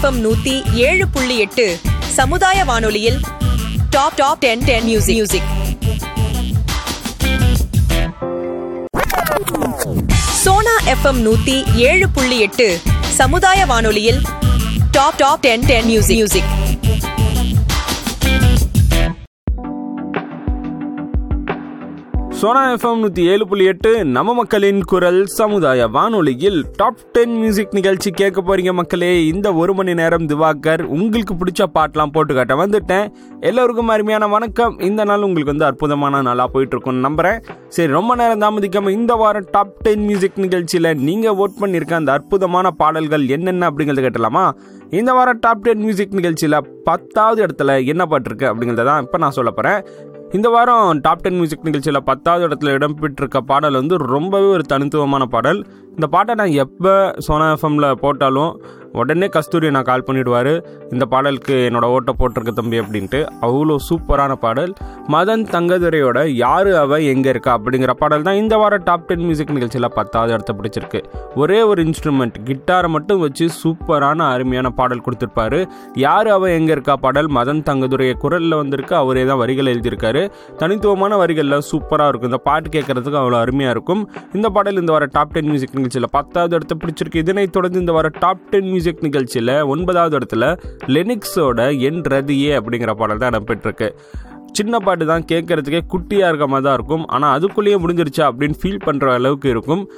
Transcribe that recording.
FM நூத்தி ஏழு புள்ளி எட்டு சமுதாய வானொலியில் top top ten ten music music Sona FM நூத்தி ஏழு புள்ளி எட்டு சமுதாய வானொலியில் top top ten ten music music Sona FM நூற்றி ஏழு புள்ளி எட்டு நம்ம மக்களின் குரல் சமுதாய வானொலியில் டாப் டென் மியூசிக் நிகழ்ச்சி கேட்க போறீங்க மக்களே இந்த ஒரு மணி நேரம் திவாகர் உங்களுக்கு பிடிச்ச பாட்டெலாம் போட்டு காட்ட வந்துட்டேன் எல்லோருக்கும் அருமையான வணக்கம் இந்த நாள் உங்களுக்கு வந்து அற்புதமான நாளாக போயிட்டு இருக்கும்னு நம்புறேன் சரி ரொம்ப நேரம் தாமதிக்காம இந்த வாரம் டாப் டென் மியூசிக் நிகழ்ச்சியில் நீங்கள் ஓட் பண்ணியிருக்க அந்த அற்புதமான பாடல்கள் என்னென்ன அப்படிங்கிறத கேட்டலாமா இந்த வாரம் டாப் டென் மியூசிக் நிகழ்ச்சியில் பத்தாவது இடத்துல என்ன பாட்டு இருக்கு அப்படிங்கிறத தான் இப்போ நான் சொல்ல போகிறேன் இந்த வாரம் டாப் டென் மியூசிக் நிகழ்ச்சியில் பத்தாவது இடத்துல இடம்பெற்றிருக்க பாடல் வந்து ரொம்பவே ஒரு தனித்துவமான பாடல் இந்த பாட்டை நான் எப்போ சோனா எஃப்எம்ல போட்டாலும் உடனே கஸ்தூரி நான் கால் பண்ணிவிடுவார் இந்த பாடலுக்கு என்னோட ஓட்டை போட்டிருக்க தம்பி அப்படின்ட்டு அவ்வளோ சூப்பரான பாடல் மதன் தங்கதுரையோட யாரு அவ எங்கே இருக்கா அப்படிங்கிற பாடல் தான் இந்த வாரம் டாப் டென் மியூசிக் நிகழ்ச்சியில் பத்தாவது இடத்த பிடிச்சிருக்கு ஒரே ஒரு இன்ஸ்ட்ருமெண்ட் கிட்டாரை மட்டும் வச்சு சூப்பரான அருமையான பாடல் கொடுத்துருப்பாரு யாரு அவ எங்கே இருக்கா பாடல் மதன் தங்கதுரைய குரலில் வந்திருக்கு அவரே தான் வரிகள் எழுதியிருக்காரு தனித்துவமான வரிகளில் சூப்பராக இருக்கும் இந்த பாட்டு கேட்கறதுக்கு அவ்வளோ அருமையாக இருக்கும் இந்த பாடல் இந்த வார டாப் டென் மியூசிக் நிகழ்ச்சியில் பத்தாவது இடத்த பிடிச்சிருக்கு இதனைத் தொடர்ந்து இந்த வார டாப் டென் மியூசிக் நிகழ்ச்சியில் ஒன்பதாவது இடத்துல லெனிக்ஸோட என் ரதியே அப்படிங்கிற பாடல் தான் இடம்பெற்றிருக்கு சின்ன பாட்டு தான் கேட்கறதுக்கே குட்டியாக இருக்க மாதிரி தான் இருக்கும் ஆனால் அதுக்குள்ளேயே முடிஞ்சிருச்சா அப்படின்னு ஃபீல் பண்ணுற அளவுக்கு இருக்கும்